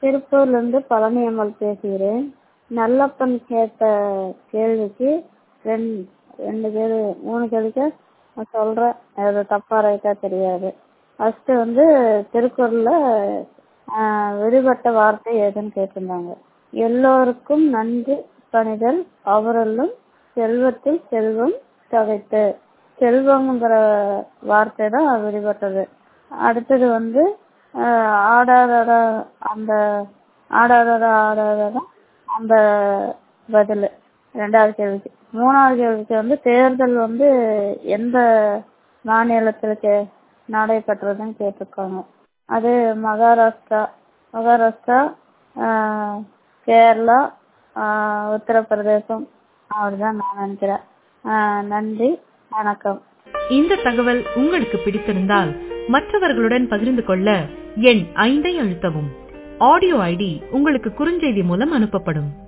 திருப்பூர்லேருந்து பழனியம்மாள் பேசுகிறேன் நல்லப்பன் கேட்ட கேள்விக்கு ரெண் ரெண்டு பேர் மூணு கேள்விக்கு நான் சொல்கிறேன் அது தப்பாக ரைட்டாக தெரியாது ஃபஸ்ட்டு வந்து திருக்குறளில் விடுபட்ட வார்த்தை எதுன்னு கேட்டிருந்தாங்க எல்லோருக்கும் நன்றி பணிதல் அவரல்லும் செல்வத்தில் செல்வம் தகைத்து செல்வம்ங்கிற வார்த்தை தான் விடுபட்டது அடுத்தது வந்து ஆடாதட அந்த ஆடாதட ஆடாதட அந்த பதில் ரெண்டாவது கேள்விக்கு மூணாவது கேள்விக்கு வந்து தேர்தல் வந்து எந்த மாநிலத்தில் கே நடைபெற்றதுன்னு கேட்டிருக்காங்க அது மகாராஷ்டிரா மகாராஷ்டிரா கேரளா உத்தரப்பிரதேசம் அப்படிதான் நான் நினைக்கிறேன் நன்றி வணக்கம் இந்த தகவல் உங்களுக்கு பிடித்திருந்தால் மற்றவர்களுடன் பகிர்ந்து கொள்ள எண் ஐந்தை அழுத்தவும் ஆடியோ ஐடி உங்களுக்கு குறுஞ்செய்தி மூலம் அனுப்பப்படும்